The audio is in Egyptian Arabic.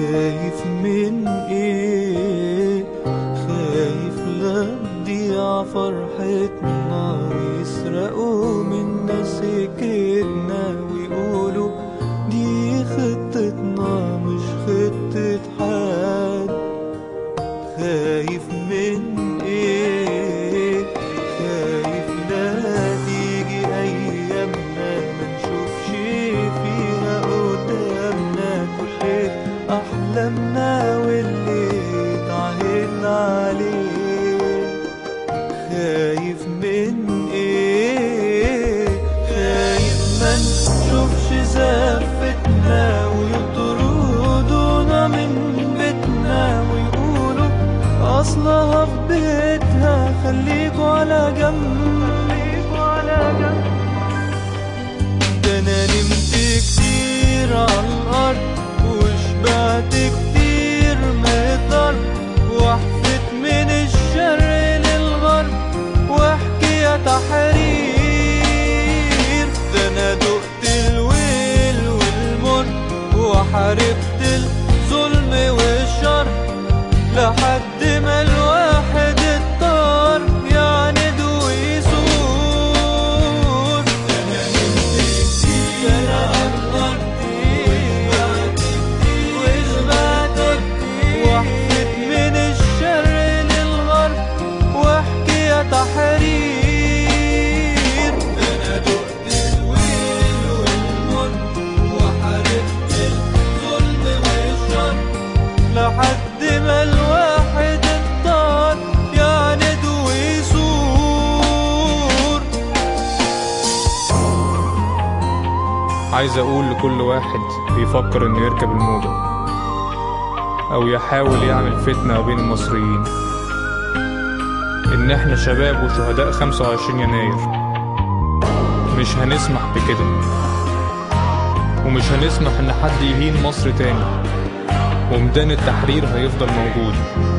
خايف من ايه خايف لا تضيع فرحتنا ويسرقوا منا سكتنا ويقولوا دي خطتنا مش خطة حد خايف من ايه خايف لا تيجي ايامنا ما نشوفش فيها قدامنا كل احلامنا واللي اتعهدنا عليه خايف من ايه خايف ما نشوفش زفتنا ويطردونا من بيتنا ويقولوا اصلها في بيتها خليكوا على جنب خليكوا على جنب ده انا نمت كتير على الارض وشبعت كتير من الضرب وحفت من الشرق للغرب وحكي تحرير ده انا دقت الويل والمر وحاربت الظلم والشر لحد ما الواحد اضطر يعند ويثور انا نمت كتير على الارض وشبعت كتير وحفت من الشرق للغرب واحكي يا تحرير انا دقت الويل والمر وحاربت الظلم والشر لحد ما الواحد اضطر يعند ويثور عايز اقول لكل واحد بيفكر انه يركب الموجة او يحاول يعمل فتنة ما بين المصريين ان احنا شباب وشهداء 25 يناير مش هنسمح بكده ومش هنسمح ان حد يهين مصر تاني وميدان التحرير هيفضل موجود